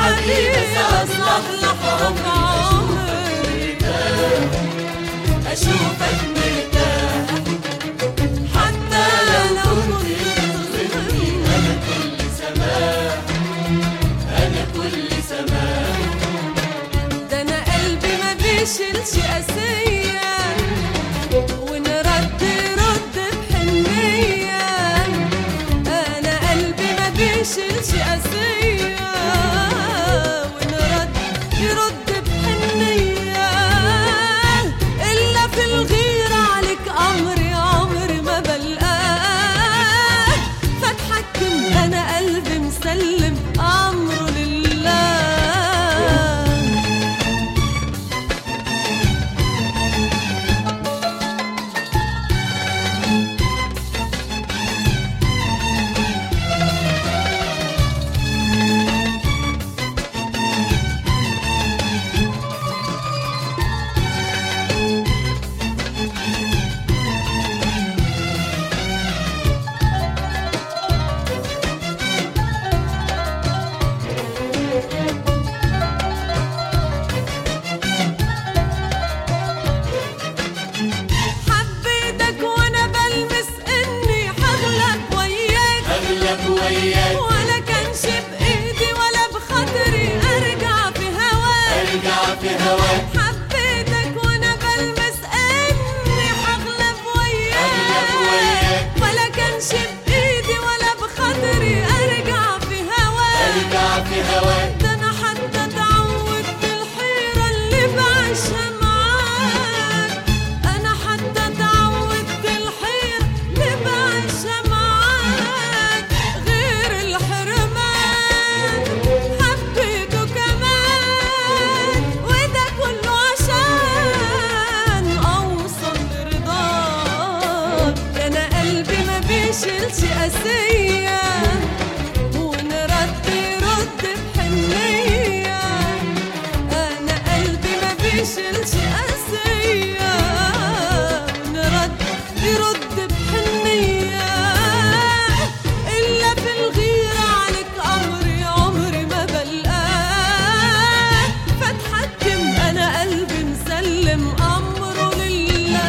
حبيبي أصلح لك عمري أشوفك مرتاح حتى لو كنت تظلمني أنا كل سماح أنا كل سماح ده انا قلبي ما بيشيلش قاسية ونرد رد بحنية انا قلبي ما بيشيلش قاسية ونرد يرد بحنية الا في الغيرة عليك امري عمري ما بلقاه فاتحكم انا قلبي مسلم امره لله حبيتك وانا بلمس اني حغلب وياك أغلب وياك ولا كانش بايدي ولا بخاطري ارجع في هواك أرجع في هواك حبيتك وانا بلمس اني حغلب أغلب وياك وياك ولا كانش بايدي ولا بخاطري ارجع في هواك أرجع في هواك ده انا حتى اتعودت الحيرة اللي بعيشها معاك انا حتى اتعودت الحيرة اللي بعيشها معاك غير الحرمان حبيته كمان وده كله عشان اوصل لرضاك ده انا قلبي ما بيشيلش قاسية ونرد يرد بحنية أنا قلبي ما بيشيلش قاسية ونرد يرد بحنية إلا في الغيرة عليك أمري عمري ما بلقاه فاتحكم أنا قلبي مسلم أمره لله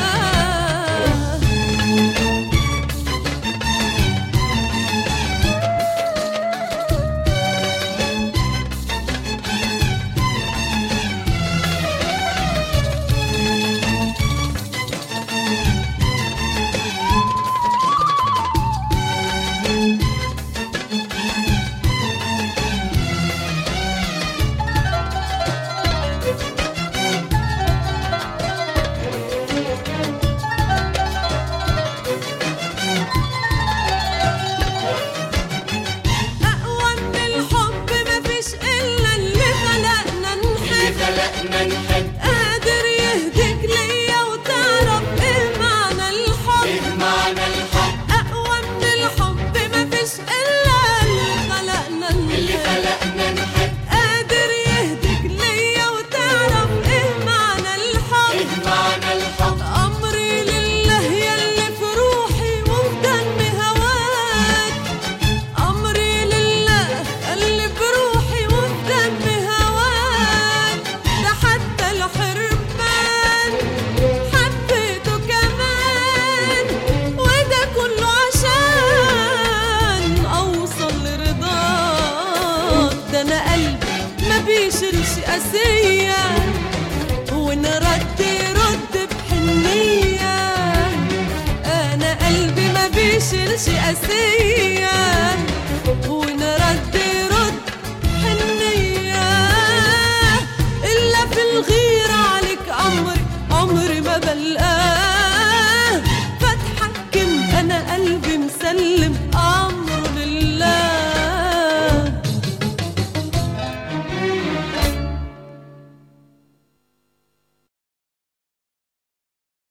أقوى من الحب مفيش إلا اللي خلقنا اللي نحب خلقنا نحب قادر يهديك ليا وتعرف إيه معنى الحب إيه معنى الحب أقوى من الحب مفيش إلا اللي خلقنا اللي نحب خلقنا نحب قادر يهديك ليا وتعرف إيه معنى الحب إيه معنى الحب أمري لله يلي في روحي وفي دمي هواك أمري لله اللي بروحي وفي دمي هواك ده حتى الحرمان حبيته كمان وده كله عشان أوصل لرضاك ده أنا قلبي ما بيشيلش قاسية ونرد يرد بحنية أنا قلبي ما بيشيلش قاسية